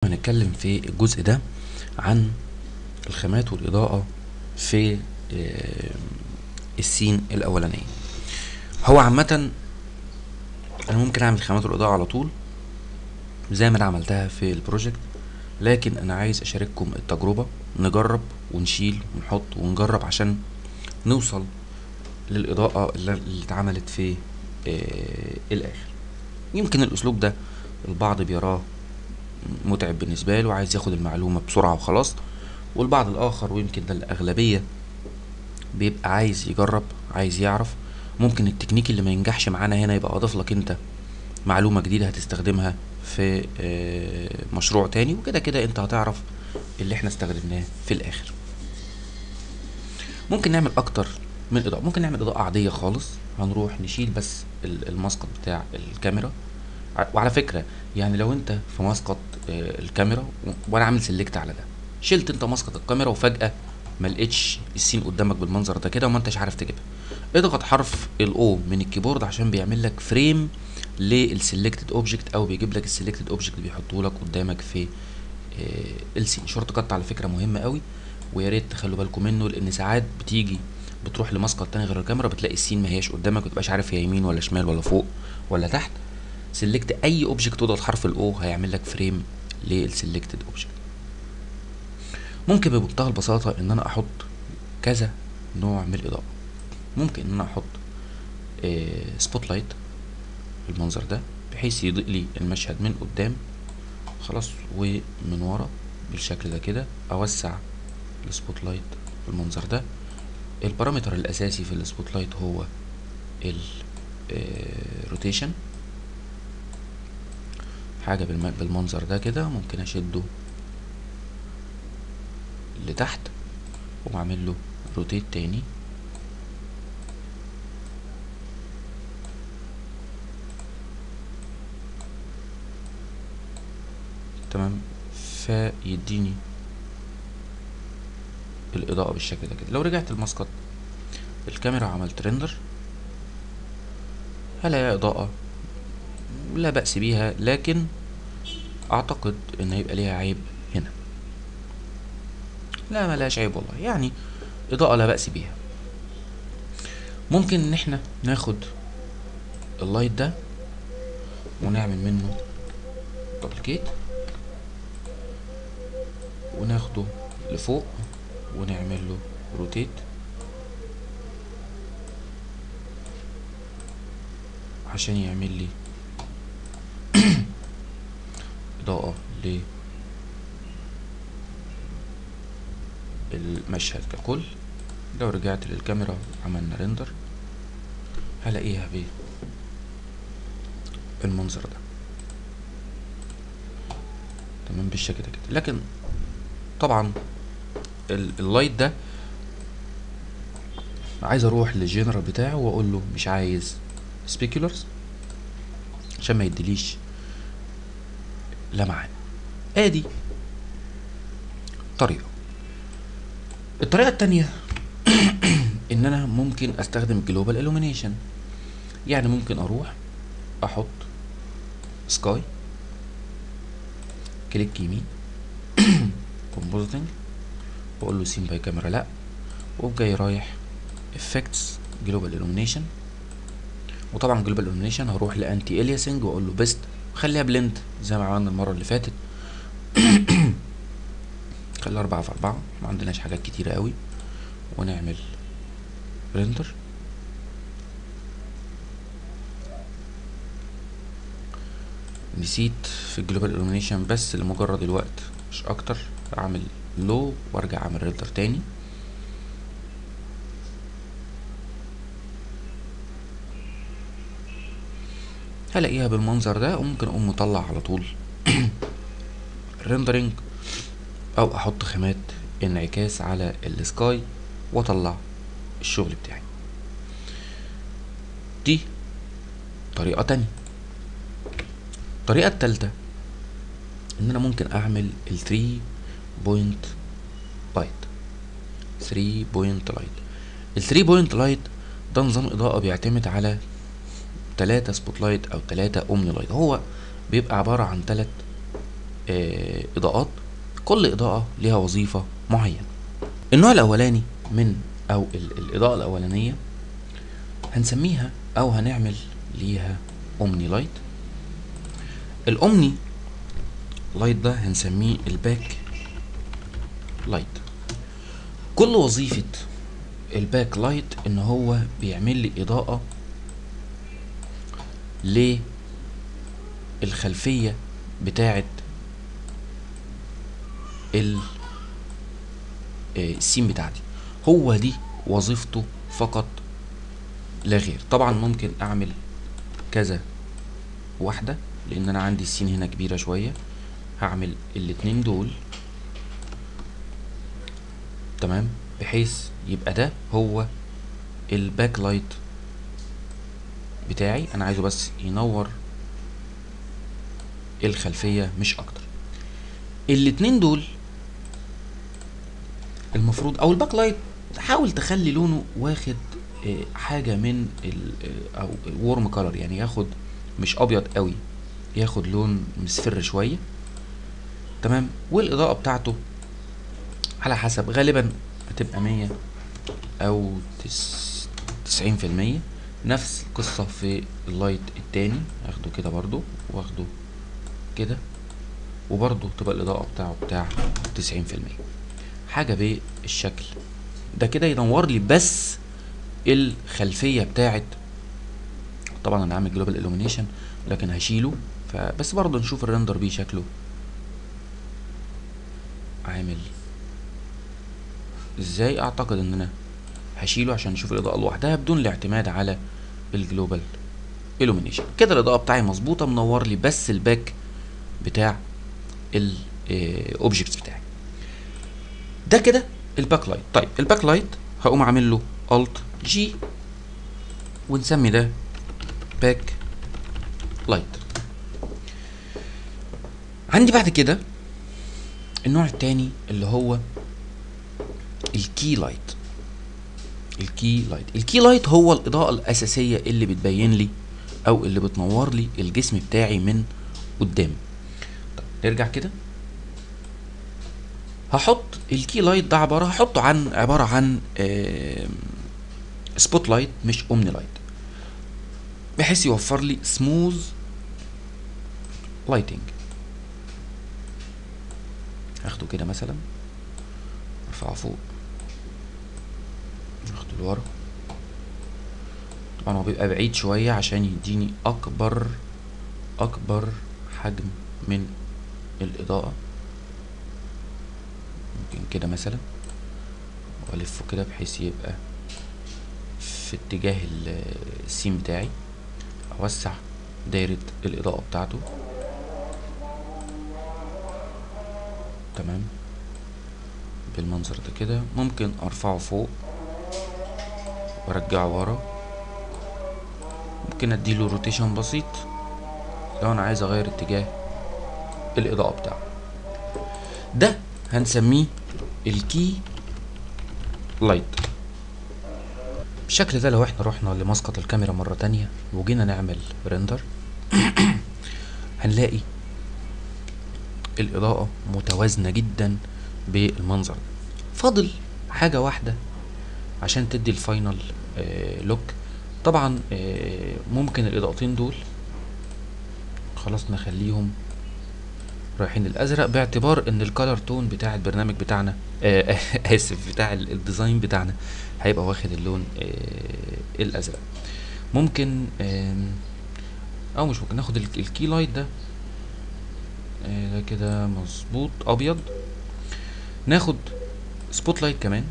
هنتكلم في الجزء ده عن الخامات والإضاءة في آه، السين الأولانية هو عامة أنا ممكن أعمل خامات والإضاءة على طول زي ما أنا عملتها في البروجكت لكن أنا عايز أشارككم التجربة نجرب ونشيل ونحط ونجرب عشان نوصل للإضاءة اللي اللي اتعملت في آه، الآخر يمكن الأسلوب ده البعض بيراه متعب بالنسبة له عايز ياخد المعلومة بسرعة وخلاص والبعض الآخر ويمكن ده الأغلبية بيبقى عايز يجرب عايز يعرف ممكن التكنيك اللي ما ينجحش معانا هنا يبقى أضاف لك أنت معلومة جديدة هتستخدمها في آه، مشروع تاني وكده كده أنت هتعرف اللي احنا استخدمناه في الآخر ممكن نعمل أكتر من إضاءة ممكن نعمل إضاءة عادية خالص هنروح نشيل بس ال- المسقط بتاع الكاميرا ع- وعلى فكرة يعني لو انت في مسقط آه، الكاميرا و- وانا عامل سيلكت على ده شلت انت مسقط الكاميرا وفجأة ما لقيتش السين قدامك بالمنظر ده كده وما انتش عارف تجيبها اضغط حرف الاو من الكيبورد عشان بيعمل لك فريم للسيلكتد اوبجكت او بيجيب لك السيلكتد اوبجكت اللي بيحطه لك قدامك في آه، السين شورت كات على فكرة مهمة قوي ويا ريت تخلوا بالكم منه لان ساعات بتيجي بتروح لمسقط تاني غير الكاميرا بتلاقي السين ما هياش قدامك متبقاش عارف هي يمين ولا شمال ولا فوق ولا تحت سيلكت اي اوبجكت واضغط حرف الاو هيعمل لك فريم للسيلكتد اوبجكت ممكن بمنتهى البساطة ان انا احط كذا نوع من الاضاءة ممكن ان انا احط سبوت لايت بالمنظر ده بحيث يضيء لي المشهد من قدام خلاص ومن ورا بالشكل ده كده اوسع السبوت لايت بالمنظر ده البارامتر الاساسي في السبوت لايت هو الروتيشن حاجة بالم- بالمنظر ده كده ممكن اشده لتحت واعمل له روتيت تاني تمام فيديني الإضاءة بالشكل ده كده لو رجعت المسقط الكاميرا عملت ريندر هلاقي إضاءة لا بأس بيها لكن أعتقد إن هيبقى ليها عيب هنا لا ملهاش عيب والله يعني إضاءة لا بأس بيها ممكن إن احنا ناخد اللايت ده ونعمل منه دوبليكيت وناخده لفوق ونعمل له روتيت عشان يعمل لي إضاءة للمشهد ككل لو رجعت للكاميرا عملنا ريندر هلاقيها بالمنظر ده تمام بالشكل ده كده لكن طبعا ال- اللايت ده عايز اروح للجنرال بتاعه واقول له مش عايز سبيكولرز عشان ما يديليش لمعان ادي طريقة الطريقة التانية ان انا ممكن استخدم جلوبال illumination يعني ممكن اروح احط سكاي كليك يمين كومبوزيتنج واقول له سين باي كاميرا لا واقوم جاي رايح افكتس جلوبال illumination وطبعا جلوبال illumination هروح لانتي الياسنج واقول له بيست خليها بلند زي ما عملنا المره اللي فاتت خليها أربعة في أربعة ما عندناش حاجات كتيرة قوي ونعمل ريندر نسيت في الجلوبال illumination بس لمجرد الوقت مش اكتر اعمل لو وارجع اعمل ريندر تاني هلاقيها بالمنظر ده وممكن اقوم مطلع على طول ريندرنج او احط خامات انعكاس على السكاي واطلع الشغل بتاعي دي طريقة تانية الطريقة التالتة ان انا ممكن اعمل ال 3 بوينت لايت 3 بوينت لايت ال 3 بوينت لايت ده نظام اضاءة بيعتمد على تلاتة سبوت لايت او تلاتة اومني لايت هو بيبقى عبارة عن تلات آه اضاءات كل اضاءة ليها وظيفة معينة النوع الاولاني من او ال- الاضاءة الاولانية هنسميها او هنعمل ليها اومني لايت الاومني لايت ده هنسميه الباك لايت كل وظيفة الباك لايت ان هو بيعمل لي اضاءة للخلفية بتاعة ال آه، السين بتاعتي هو دي وظيفته فقط لا غير طبعا ممكن اعمل كذا واحدة لان انا عندي السين هنا كبيرة شوية هعمل الاتنين دول تمام بحيث يبقى ده هو الباك لايت بتاعي انا عايزه بس ينور الخلفية مش اكتر الاتنين دول المفروض او الباك لايت حاول تخلي لونه واخد آه، حاجة من ال آه، او ورم كولر يعني ياخد مش ابيض قوي ياخد لون مصفر شوية تمام والاضاءة بتاعته على حسب غالبا هتبقى مية او تس تسعين في المية نفس القصة في اللايت التاني اخده كده برضو واخده كده وبرضو تبقى الاضاءة بتاعه بتاع تسعين في المية حاجة بالشكل ده كده ينور لي بس الخلفية بتاعت طبعا انا عامل جلوبال illumination لكن هشيله فبس برضه نشوف الرندر بيه شكله عامل ازاي اعتقد ان انا هشيله عشان نشوف الاضاءة لوحدها بدون الاعتماد على الجلوبال illumination كده الاضاءة بتاعي مظبوطة منور لي بس الباك بتاع الاوبجكتس بتاعي ده كده الباك لايت طيب الباك لايت هقوم عامل له الت جي ونسمي ده باك لايت عندي بعد كده النوع التاني اللي هو الكي لايت الكي لايت الكي لايت هو الاضاءة الاساسية اللي بتبين لي او اللي بتنور لي الجسم بتاعي من قدام طب نرجع كده هحط الكي لايت ده عبارة هحطه عن عبارة عن سبوت لايت مش اومني لايت بحيث يوفر لي سموث لايتنج اخده كده مثلا ارفعه فوق اخده لورا طبعا هو بيبقى بعيد شوية عشان يديني اكبر اكبر حجم من الاضاءة ممكن كده مثلا والفه كده بحيث يبقى في اتجاه ال- السين بتاعي اوسع دايرة الاضاءة بتاعته تمام بالمنظر ده كده ممكن ارفعه فوق وارجعه ورا ممكن اديله روتيشن بسيط لو انا عايز اغير اتجاه الاضاءة بتاعه ده هنسميه الكي لايت بالشكل ده لو احنا رحنا لمسقط الكاميرا مرة تانية وجينا نعمل ريندر هنلاقي الإضاءة متوازنة جدا بالمنظر ده فاضل حاجة واحدة عشان تدي الفاينل آه لوك طبعا آه ممكن الإضاءتين دول خلاص نخليهم رايحين الازرق باعتبار ان الكالر تون بتاع البرنامج بتاعنا آه اسف بتاع ال- الديزاين بتاعنا هيبقى واخد اللون آه الازرق ممكن آم، او مش ممكن ناخد ال- الكي لايت ده آه ده كده مظبوط ابيض ناخد سبوت لايت كمان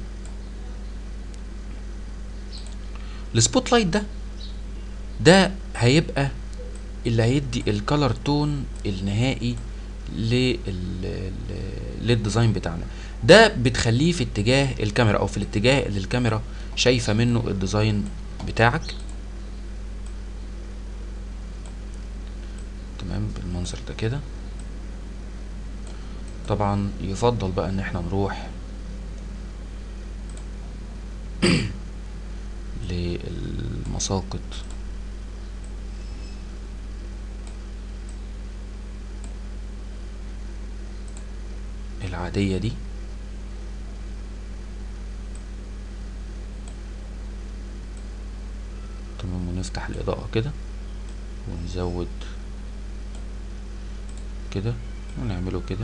السبوت لايت ده ده هيبقى اللي هيدي الكالر تون النهائي لل ال- للديزاين بتاعنا ده بتخليه في اتجاه الكاميرا او في الاتجاه اللي الكاميرا شايفه منه الديزاين بتاعك تمام بالمنظر ده كده طبعا يفضل بقى ان احنا نروح للمساقط العادية دي تمام ونفتح الإضاءة كده ونزود كده ونعمله كده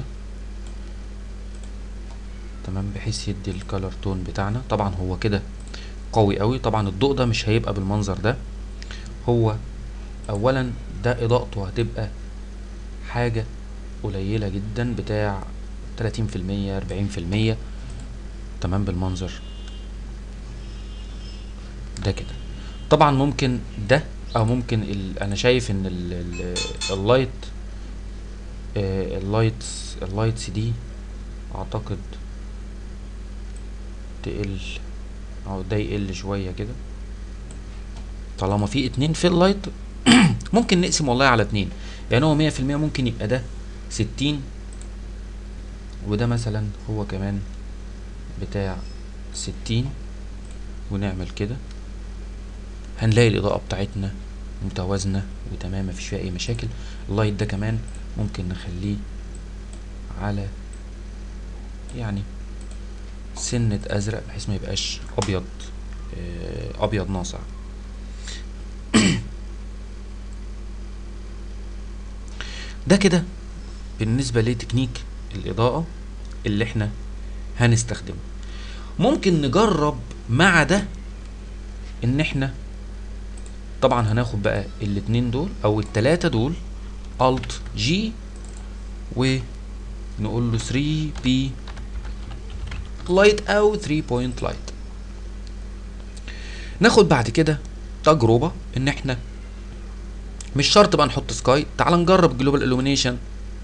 تمام بحيث يدي الكالر تون بتاعنا طبعا هو كده قوي قوي طبعا الضوء ده مش هيبقى بالمنظر ده هو اولا ده اضاءته هتبقى حاجة قليلة جدا بتاع تلاتين في المية اربعين في المية تمام بالمنظر ده كده طبعا ممكن ده او ممكن ال... انا شايف ان ال... ال... اللايت آه اللايتس اللايتس دي اعتقد تقل او ده يقل شوية كده طالما في اتنين في اللايت ممكن نقسم والله على اتنين يعني هو مية في المية ممكن يبقى ده ستين وده مثلا هو كمان بتاع ستين ونعمل كده هنلاقي الإضاءة بتاعتنا متوازنة وتمام مفيش فيها أي مشاكل اللايت ده كمان ممكن نخليه على يعني سنة أزرق بحيث ما يبقاش أبيض آه، أبيض ناصع ده كده بالنسبة لتكنيك الإضاءة اللي احنا هنستخدمه ممكن نجرب مع ده ان احنا طبعا هناخد بقى الاتنين دول او التلاتة دول Alt G ونقول له 3 B لايت او 3 بوينت لايت ناخد بعد كده تجربة ان احنا مش شرط بقى نحط سكاي تعال نجرب جلوبال illumination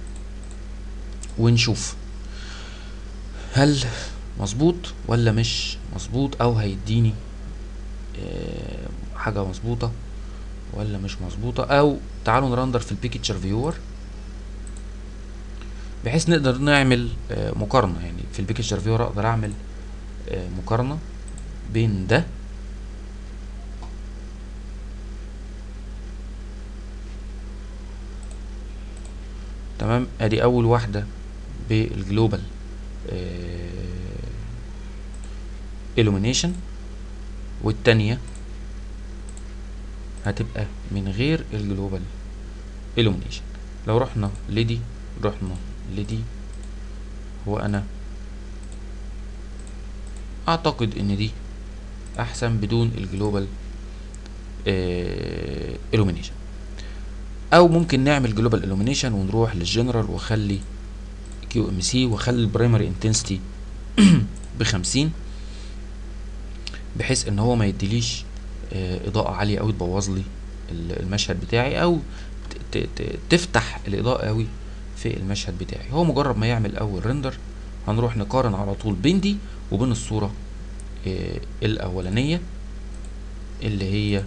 ونشوف هل مظبوط ولا مش مظبوط او هيديني آه، حاجة مظبوطة ولا مش مظبوطة او تعالوا نرندر في البيكتشر فيور بحيث نقدر نعمل آه، مقارنة يعني في البيكتشر فيور اقدر اعمل آه، مقارنة بين ده تمام ادي اول واحدة بالجلوبال illumination والتانية هتبقى من غير الجلوبال illumination لو رحنا لدي رحنا لدي هو انا اعتقد ان دي احسن بدون الجلوبال illumination او ممكن نعمل جلوبال illumination ونروح للجنرال واخلي كيو ام سي واخلي البرايمري انتنسيتي بخمسين بحيث ان هو ما يديليش آه، اضاءة عالية اوي تبوظ لي ال- المشهد بتاعي او ت- ت- ت- تفتح الاضاءة اوي في المشهد بتاعي هو مجرد ما يعمل اول ريندر هنروح نقارن على طول بين دي وبين الصورة آه، الاولانية اللي هي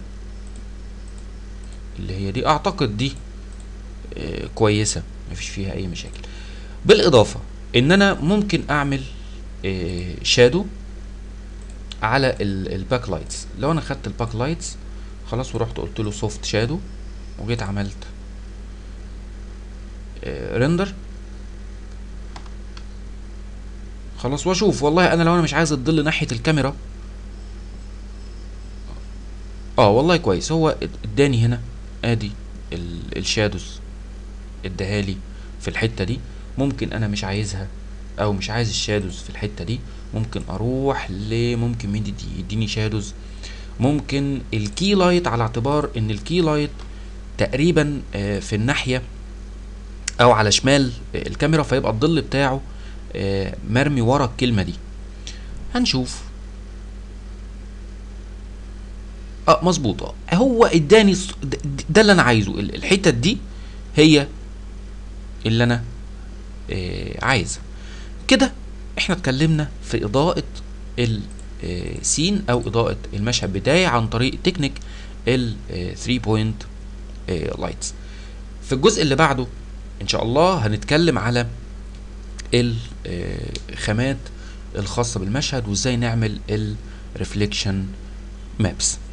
اللي هي دي اعتقد دي آه، كويسة مفيش فيها اي مشاكل بالاضافة ان انا ممكن اعمل شادو على الباك لايتس لو انا خدت الباك لايتس خلاص ورحت قلت له سوفت شادو وجيت عملت ريندر خلاص واشوف والله انا لو انا مش عايز الظل ناحيه الكاميرا اه والله كويس هو اداني هنا ادي الشادوز اداهالي في الحته دي ممكن انا مش عايزها او مش عايز الشادوز في الحته دي ممكن اروح ل ممكن مين يدي- يديني شادوز ممكن الكي لايت على اعتبار ان الكي لايت تقريبا آه، في الناحيه او على شمال آه، الكاميرا فيبقى الظل بتاعه آه، مرمي ورا الكلمه دي هنشوف اه مظبوطه هو اداني الص- ده, ده اللي انا عايزه ال- الحتت دي هي اللي انا آه عايزها كده احنا اتكلمنا في اضاءة السين او اضاءة المشهد بتاعي عن طريق تكنيك ال 3 بوينت لايتس في الجزء اللي بعده ان شاء الله هنتكلم على الخامات الخاصة بالمشهد وازاي نعمل الريفليكشن مابس